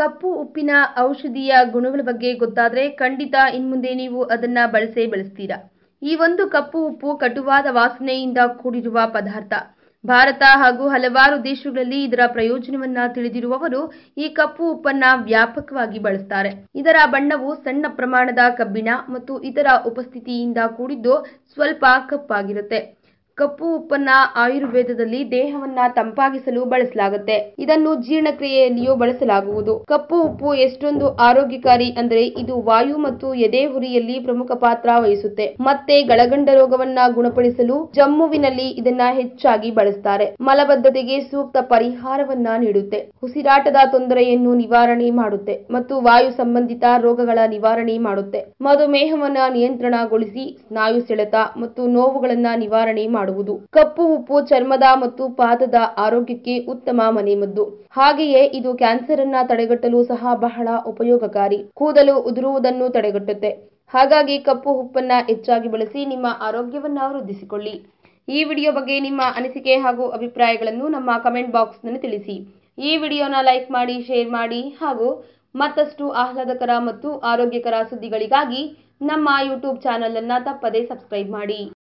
ಕಪ್ಪು ಉಪ್ಪಿನ ಔಷಧೀಯ ಗುಣಗಳ ಬಗ್ಗೆ ಗೊತ್ತಾದ್ರೆ ಖಂಡಿತ ಇನ್ಮುಂದೆ ನೀವು ಅದನ್ನ ಬಳಸೇ ಬಳಸ್ತೀರಾ ಈ ಒಂದು ಕಪ್ಪು ಉಪ್ಪು ಕಟುವಾದ ವಾಸನೆಯಿಂದ ಕೂಡಿರುವ ಪದಾರ್ಥ ಭಾರತ ಹಾಗೂ ಹಲವಾರು ದೇಶಗಳಲ್ಲಿ ಇದರ ಪ್ರಯೋಜನವನ್ನ ತಿಳಿದಿರುವವರು ಈ ಕಪ್ಪು ಉಪ್ಪನ್ನ ವ್ಯಾಪಕವಾಗಿ ಬಳಸ್ತಾರೆ ಇದರ ಬಣ್ಣವು ಸಣ್ಣ ಪ್ರಮಾಣದ ಕಬ್ಬಿಣ ಮತ್ತು ಇತರ ಉಪಸ್ಥಿತಿಯಿಂದ ಕೂಡಿದ್ದು ಸ್ವಲ್ಪ ಕಪ್ಪಾಗಿರುತ್ತೆ ಕಪ್ಪು ಉಪ್ಪನ್ನ ಆಯುರ್ವೇದದಲ್ಲಿ ದೇಹವನ್ನ ತಂಪಾಗಿಸಲು ಬಳಸಲಾಗುತ್ತೆ ಇದನ್ನು ಜೀರ್ಣಕ್ರಿಯೆಯಲ್ಲಿಯೂ ಬಳಸಲಾಗುವುದು ಕಪ್ಪು ಉಪ್ಪು ಎಷ್ಟೊಂದು ಆರೋಗ್ಯಕಾರಿ ಅಂದರೆ ಇದು ವಾಯು ಮತ್ತು ಎದೆ ಹುರಿಯಲ್ಲಿ ಪ್ರಮುಖ ಪಾತ್ರ ವಹಿಸುತ್ತೆ ಮತ್ತೆ ಗಳಗಂಡ ರೋಗವನ್ನ ಗುಣಪಡಿಸಲು ಜಮ್ಮುವಿನಲ್ಲಿ ಇದನ್ನ ಹೆಚ್ಚಾಗಿ ಬಳಸ್ತಾರೆ ಮಲಬದ್ಧತೆಗೆ ಸೂಕ್ತ ಪರಿಹಾರವನ್ನ ನೀಡುತ್ತೆ ಉಸಿರಾಟದ ತೊಂದರೆಯನ್ನು ನಿವಾರಣೆ ಮಾಡುತ್ತೆ ಮತ್ತು ವಾಯು ಸಂಬಂಧಿತ ರೋಗಗಳ ನಿವಾರಣೆ ಮಾಡುತ್ತೆ ಮಧುಮೇಹವನ್ನ ನಿಯಂತ್ರಣಗೊಳಿಸಿ ಸ್ನಾಯು ಸೆಳೆತ ಮತ್ತು ನೋವುಗಳನ್ನ ನಿವಾರಣೆ ಮಾಡುವುದು ಕಪ್ಪು ಉಪ್ಪು ಚರ್ಮದ ಮತ್ತು ಪಾದದ ಆರೋಗ್ಯಕ್ಕೆ ಉತ್ತಮ ಮನೆಮದ್ದು ಹಾಗೆಯೇ ಇದು ಕ್ಯಾನ್ಸರ್ ಅನ್ನ ತಡೆಗಟ್ಟಲು ಸಹ ಬಹಳ ಉಪಯೋಗಕಾರಿ ಕೂದಲು ಉದುರುವುದನ್ನು ತಡೆಗಟ್ಟುತ್ತೆ ಹಾಗಾಗಿ ಕಪ್ಪು ಉಪ್ಪನ್ನ ಹೆಚ್ಚಾಗಿ ಬಳಸಿ ನಿಮ್ಮ ಆರೋಗ್ಯವನ್ನ ವೃದ್ಧಿಸಿಕೊಳ್ಳಿ ಈ ವಿಡಿಯೋ ಬಗ್ಗೆ ನಿಮ್ಮ ಅನಿಸಿಕೆ ಹಾಗೂ ಅಭಿಪ್ರಾಯಗಳನ್ನು ನಮ್ಮ ಕಮೆಂಟ್ ಬಾಕ್ಸ್ನಲ್ಲಿ ತಿಳಿಸಿ ಈ ವಿಡಿಯೋನ ಲೈಕ್ ಮಾಡಿ ಶೇರ್ ಮಾಡಿ ಹಾಗೂ ಮತ್ತಷ್ಟು ಆಹ್ಲಾದಕರ ಮತ್ತು ಆರೋಗ್ಯಕರ ಸುದ್ದಿಗಳಿಗಾಗಿ ನಮ್ಮ ಯೂಟ್ಯೂಬ್ ಚಾನಲ್ ಅನ್ನ ತಪ್ಪದೇ ಸಬ್ಸ್ಕ್ರೈಬ್ ಮಾಡಿ